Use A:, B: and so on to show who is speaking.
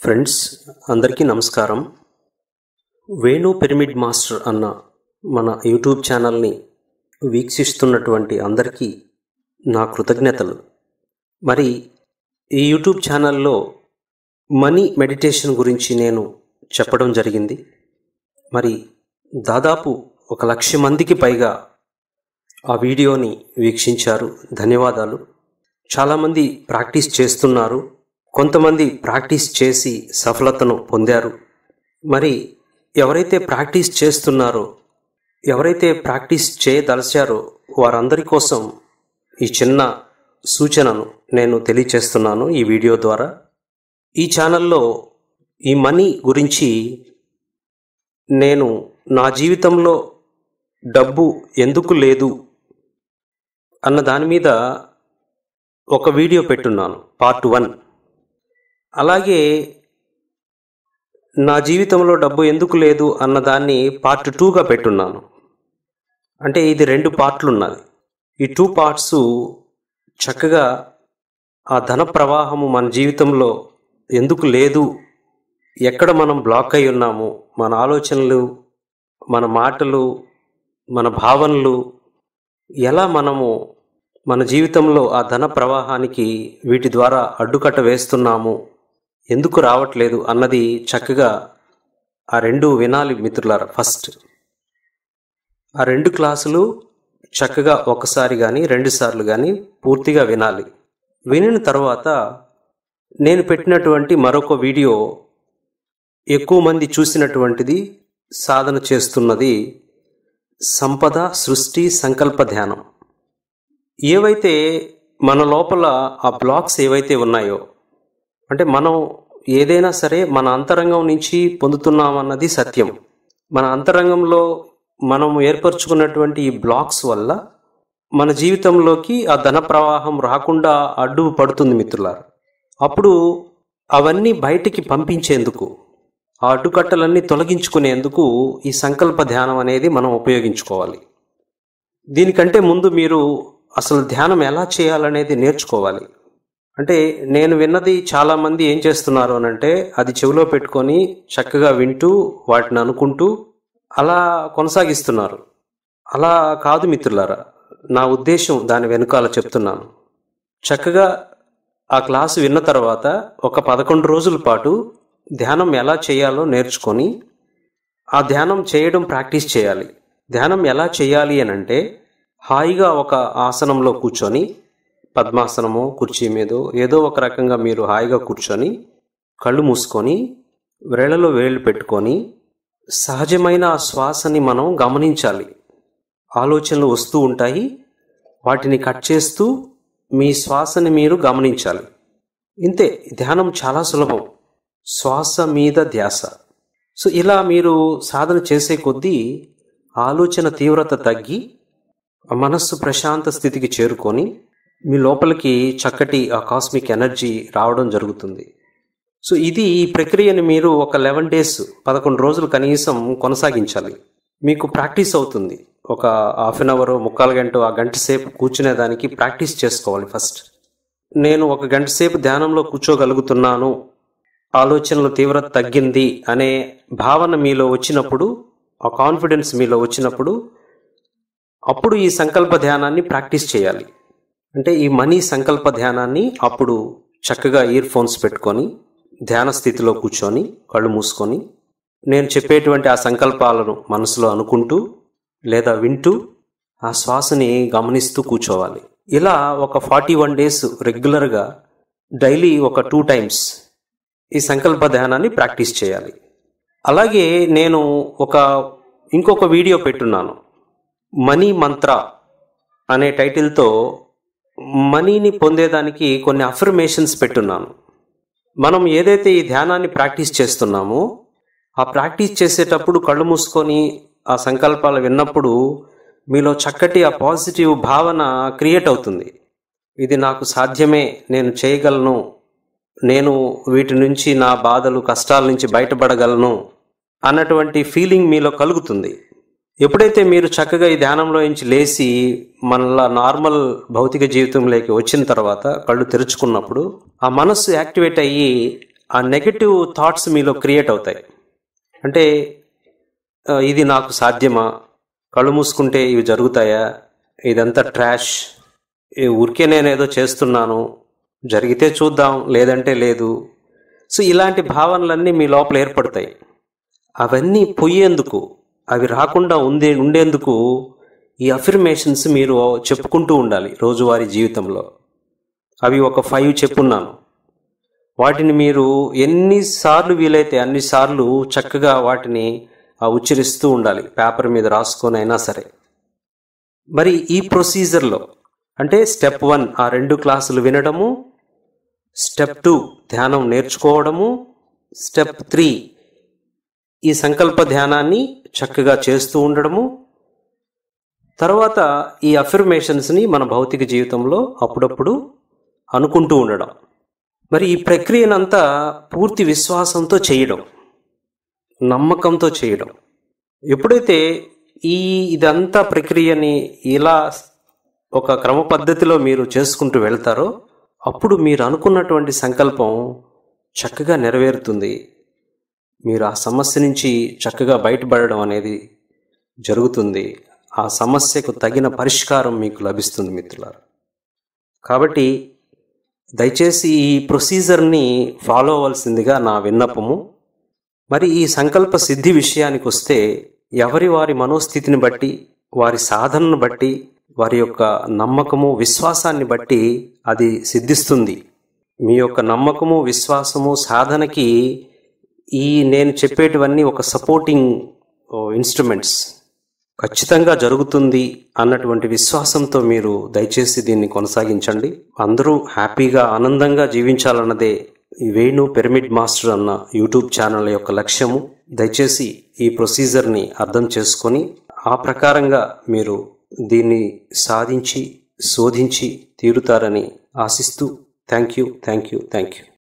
A: friends అందరికీ నమస్కారం Venu pyramid master అన్న మన యూట్యూబ్ ఛానల్ని వీక్షిస్తున్నటువంటి అందరికీ నా కృతజ్ఞతలు మరి ఈ యూట్యూబ్ ఛానల్లో మనీ మెడిటేషన్ గురించి నేను చెప్పడం జరిగింది మరి దాదాపు ఒక లక్ష మందికి పైగా ఆ వీడియోని వీక్షించారు ధన్యవాదాలు చాలామంది ప్రాక్టీస్ చేస్తున్నారు కొంతమంది ప్రాక్టీస్ చేసి సఫలతను పొందారు మరి ఎవరైతే ప్రాక్టీస్ చేస్తున్నారో ఎవరైతే ప్రాక్టీస్ చేయదలిచారో వారందరి కోసం ఈ చిన్న సూచనను నేను తెలియచేస్తున్నాను ఈ వీడియో ద్వారా ఈ ఛానల్లో ఈ మనీ గురించి నేను నా జీవితంలో డబ్బు ఎందుకు లేదు అన్న దాని మీద ఒక వీడియో పెట్టున్నాను పార్ట్ వన్ అలాగే నా జీవితంలో డబ్బు ఎందుకు లేదు అన్న దాన్ని పార్ట్ టూగా పెట్టున్నాను అంటే ఇది రెండు పార్ట్లు ఉన్నది ఈ టూ పార్ట్స్ చక్కగా ఆ ధన ప్రవాహము మన జీవితంలో ఎందుకు లేదు ఎక్కడ మనం బ్లాక్ అయి ఉన్నాము మన ఆలోచనలు మన మాటలు మన భావనలు ఎలా మనము మన జీవితంలో ఆ ధన ప్రవాహానికి వీటి ద్వారా అడ్డుకట్ట వేస్తున్నాము ఎందుకు రావట్లేదు అన్నది చక్కగా ఆ రెండు వినాలి మిత్రులారా ఫస్ట్ ఆ రెండు క్లాసులు చక్కగా ఒకసారి కానీ రెండు సార్లు కానీ పూర్తిగా వినాలి వినిన తర్వాత నేను పెట్టినటువంటి మరొక వీడియో ఎక్కువ మంది చూసినటువంటిది సాధన చేస్తున్నది సంపద సృష్టి సంకల్ప ధ్యానం ఏవైతే మన లోపల ఆ బ్లాక్స్ ఏవైతే ఉన్నాయో అంటే మనం ఏదైనా సరే మన అంతరంగం నుంచి పొందుతున్నామన్నది సత్యం మన అంతరంగంలో మనం ఏర్పరచుకున్నటువంటి ఈ బ్లాక్స్ వల్ల మన జీవితంలోకి ఆ ధన ప్రవాహం రాకుండా అడ్డు పడుతుంది మిత్రులారు అప్పుడు అవన్నీ బయటికి పంపించేందుకు ఆ అడ్డుకట్టలన్నీ తొలగించుకునేందుకు ఈ సంకల్ప ధ్యానం అనేది మనం ఉపయోగించుకోవాలి దీనికంటే ముందు మీరు అసలు ధ్యానం ఎలా చేయాలనేది నేర్చుకోవాలి అంటే నేను విన్నది చాలా మంది ఏం చేస్తున్నారు అని అంటే అది చెవిలో పెట్టుకొని చక్కగా వింటూ వాటిని అనుకుంటూ అలా కొనసాగిస్తున్నారు అలా కాదు మిత్రులారా నా ఉద్దేశం దాని వెనుకాల చెప్తున్నాను చక్కగా ఆ క్లాసు విన్న తర్వాత ఒక పదకొండు రోజుల పాటు ధ్యానం ఎలా చేయాలో నేర్చుకొని ఆ ధ్యానం చేయడం ప్రాక్టీస్ చేయాలి ధ్యానం ఎలా చేయాలి అని అంటే హాయిగా ఒక ఆసనంలో కూర్చొని పద్మాసనమో కుర్చీ మీదో ఏదో ఒక రకంగా మీరు హాయిగా కూర్చొని కళ్ళు మూసుకొని వేళ్లలో వేళ్ళు పెట్టుకొని సహజమైన ఆ శ్వాసని మనం గమనించాలి ఆలోచనలు వస్తూ ఉంటాయి వాటిని కట్ చేస్తూ మీ శ్వాసని మీరు గమనించాలి ఇంతే ధ్యానం చాలా సులభం శ్వాస మీద ధ్యాస సో ఇలా మీరు సాధన చేసే కొద్దీ ఆలోచన తీవ్రత తగ్గి మనస్సు ప్రశాంత స్థితికి చేరుకొని మీ లోపలికి చక్కటి ఆ కాస్మిక్ ఎనర్జీ రావడం జరుగుతుంది సో ఇది ఈ ప్రక్రియని మీరు ఒక లెవెన్ డేస్ పదకొండు రోజులు కనీసం కొనసాగించాలి మీకు ప్రాక్టీస్ అవుతుంది ఒక హాఫ్ అన్ అవర్ ముక్కాలు గంట ఆ గంట సేపు కూర్చునేదానికి ప్రాక్టీస్ చేసుకోవాలి ఫస్ట్ నేను ఒక గంట సేపు ధ్యానంలో కూర్చోగలుగుతున్నాను ఆలోచనల తీవ్రత తగ్గింది అనే భావన మీలో వచ్చినప్పుడు ఆ కాన్ఫిడెన్స్ మీలో వచ్చినప్పుడు అప్పుడు ఈ సంకల్ప ధ్యానాన్ని ప్రాక్టీస్ చేయాలి అంటే ఈ మనీ సంకల్ప ధ్యానాన్ని అప్పుడు చక్కగా ఇయర్ ఫోన్స్ పెట్టుకొని ధ్యాన స్థితిలో కూర్చొని కళ్ళు మూసుకొని నేను చెప్పేటువంటి ఆ సంకల్పాలను మనసులో అనుకుంటూ లేదా వింటూ ఆ శ్వాసని గమనిస్తూ కూర్చోవాలి ఇలా ఒక ఫార్టీ వన్ డేస్ రెగ్యులర్గా డైలీ ఒక టూ టైమ్స్ ఈ సంకల్ప ధ్యానాన్ని ప్రాక్టీస్ చేయాలి అలాగే నేను ఒక ఇంకొక వీడియో పెట్టున్నాను మనీ మంత్ర అనే టైటిల్తో మనీని పొందేదానికి కొన్ని అఫర్మేషన్స్ పెట్టున్నాను మనం ఏదైతే ఈ ధ్యానాన్ని ప్రాక్టీస్ చేస్తున్నామో ఆ ప్రాక్టీస్ చేసేటప్పుడు కళ్ళు మూసుకొని ఆ సంకల్పాలు విన్నప్పుడు మీలో చక్కటి ఆ పాజిటివ్ భావన క్రియేట్ అవుతుంది ఇది నాకు సాధ్యమే నేను చేయగలను నేను వీటి నుంచి నా బాధలు కష్టాల నుంచి బయటపడగలను అన్నటువంటి ఫీలింగ్ మీలో కలుగుతుంది ఎప్పుడైతే మీరు చక్కగా ఈ ధ్యానంలో నుంచి లేచి మనలా నార్మల్ భౌతిక జీవితంలోకి వచ్చిన తర్వాత కళ్ళు తెరుచుకున్నప్పుడు ఆ మనస్సు యాక్టివేట్ అయ్యి ఆ నెగటివ్ థాట్స్ మీలో క్రియేట్ అవుతాయి అంటే ఆ, ఇది నాకు సాధ్యమా కళ్ళు మూసుకుంటే ఇవి జరుగుతాయా ఇదంతా ట్రాష్ ఈ ఊరికే నేను ఏదో చేస్తున్నాను జరిగితే చూద్దాం లేదంటే లేదు సో ఇలాంటి భావనలన్నీ మీ లోపల ఏర్పడతాయి అవన్నీ పోయేందుకు అవి రాకుండా ఉండే ఉండేందుకు ఈ అఫర్మేషన్స్ మీరు చెప్పుకుంటూ ఉండాలి రోజువారీ జీవితంలో అవి ఒక ఫైవ్ చెప్పున్నాను వాటిని మీరు ఎన్నిసార్లు వీలైతే అన్నిసార్లు చక్కగా వాటిని ఆ, ఉచ్చరిస్తూ ఉండాలి పేపర్ మీద రాసుకొని అయినా సరే మరి ఈ ప్రొసీజర్లో అంటే స్టెప్ వన్ ఆ రెండు క్లాసులు వినడము స్టెప్ టూ ధ్యానం నేర్చుకోవడము స్టెప్ త్రీ ఈ సంకల్ప ధ్యానాన్ని చక్కగా చేస్తూ ఉండడము తర్వాత ఈ అఫర్మేషన్స్ని మన భౌతిక జీవితంలో అప్పుడప్పుడు అనుకుంటూ ఉండడం మరి ఈ ప్రక్రియనంతా పూర్తి విశ్వాసంతో చేయడం నమ్మకంతో చేయడం ఎప్పుడైతే ఈ ఇదంతా ప్రక్రియని ఇలా ఒక క్రమ పద్ధతిలో మీరు చేసుకుంటూ వెళ్తారో అప్పుడు మీరు అనుకున్నటువంటి సంకల్పం చక్కగా నెరవేరుతుంది మీరు ఆ సమస్య నుంచి చక్కగా బయటపడడం అనేది జరుగుతుంది ఆ సమస్యకు తగిన పరిష్కారం మీకు లభిస్తుంది మిత్రులారా కాబట్టి దయచేసి ఈ ప్రొసీజర్ని ఫాలో అవ్వాల్సిందిగా నా విన్నపము మరి ఈ సంకల్ప సిద్ధి విషయానికి వస్తే ఎవరి వారి మనోస్థితిని బట్టి వారి సాధనను బట్టి వారి యొక్క నమ్మకము విశ్వాసాన్ని బట్టి అది సిద్ధిస్తుంది మీ యొక్క నమ్మకము విశ్వాసము సాధనకి ఈ నేను చెప్పేటివన్నీ ఒక సపోర్టింగ్ ఇన్స్ట్రుమెంట్స్ ఖచ్చితంగా జరుగుతుంది అన్నటువంటి విశ్వాసంతో మీరు దయచేసి దీన్ని కొనసాగించండి అందరూ హ్యాపీగా ఆనందంగా జీవించాలన్నదే ఈ వేణు పిరమిడ్ మాస్టర్ అన్న యూట్యూబ్ ఛానల్ యొక్క లక్ష్యము దయచేసి ఈ ప్రొసీజర్ని అర్థం చేసుకొని ఆ ప్రకారంగా మీరు దీన్ని సాధించి శోధించి తీరుతారని ఆశిస్తూ thank you thank you thank you